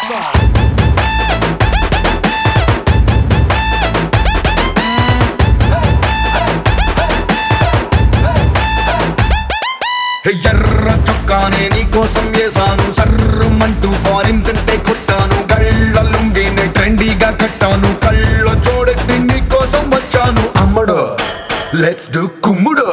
song. హే ఎర్ర చొక్కానే నీ కోసం వేసాను సర్రమంటూ ఫారిన్స్ అంటే కొట్టాను గళ్ళ లుంగిని ట్రెండీగా కట్టాను కళ్ళ చూడెత్తి నీ కోసం వచ్చాను అమ్మడు లెట్స్ డు కుమ్ముడు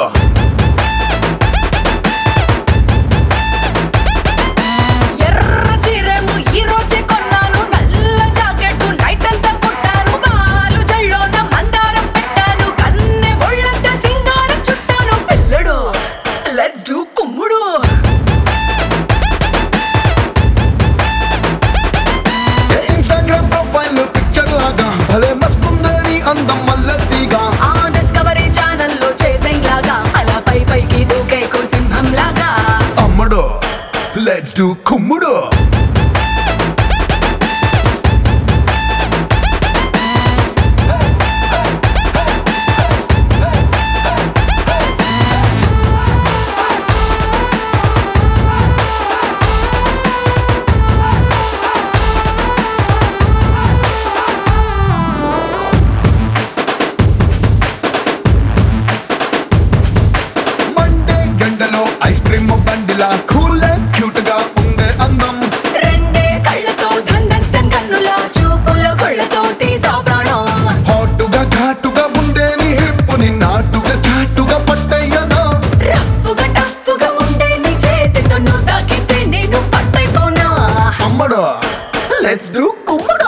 ఎర్ర చీరేమో ఈ రోజే కొన్నాను నల్ల జాకెట్ నైట్ అంతా కుట్టాను బాలు జల్లోన మందారం పెట్టాను కన్నె ఒళ్ళంతా సింగారం చుట్టాను పిల్లడు లెట్స్ డూ కుమ్ముడు ఇన్స్టాగ్రామ్ ప్రొఫైల్ పిక్చర్ లాగా భలే మస్తుందని అందం మల్లతిగా ఆ డిస్కవరీ ఛానల్లో చేసింగ్ లాగా అలా పై పైకి దూకే సింహం లాగా అమ్మడు లెట్స్ డు కుమ్ముడు మండే గంటలో ఐస్ క్రీమ్ బండిలా కూల్ క్యూట్ గా ఉండే అందం రెండే కళ్ళతో దండన్ కన్నుల చూపుల కొళ్ళతో తీసా ప్రాణం హాటుగా ఘాటుగా ఉండే నీ హిప్పుని నాటుగా చాటుగా పట్టయ్యనా రఫ్ఫుగా టఫ్ఫుగా ఉండే నీ చేతితో నువ్వు తాకితే నేను పట్టైపోనా అమ్మడు లెట్స్ డు కుమ్ముడు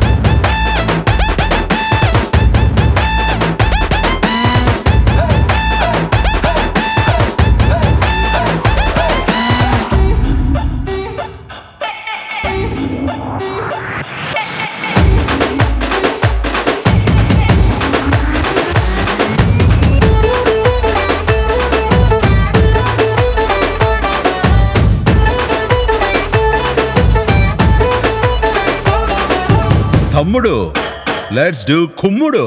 తమ్ముడు లెట్స్ డూ కుమ్ముడు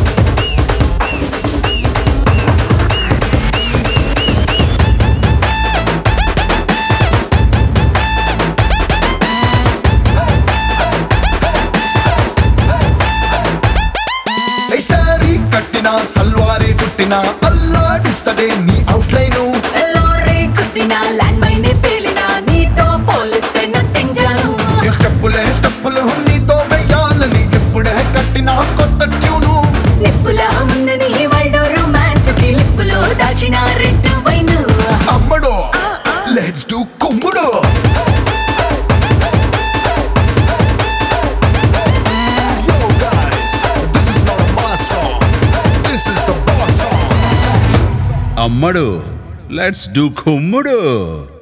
ఐ సారీ కట్టిన సల్వారీ చుట్టిన అల్లాడిస్తదే నీ అవుట్లైను లోరీ కుట్టిన ల్యాండ్ మైన్ పేలిన నీతో పోలిస్తే నథింగ్ జాను ఈ స్టెప్పులే స్టెప్పులు నీతో వెయ్యాలని ఎప్పుడే కట్టిన కొత్త ట్యూను నిప్పులా ఉన్నది వరల్డ్ రొమాన్స్ కి లిప్పులో దాచిన రెడ్ వైన్ అమ్మడు లెట్స్ డు కుమ్ముడు Yo, guys, this is not a my song. This is the boss song. అమ్మడు లెట్స్ డూ కుమ్ముడు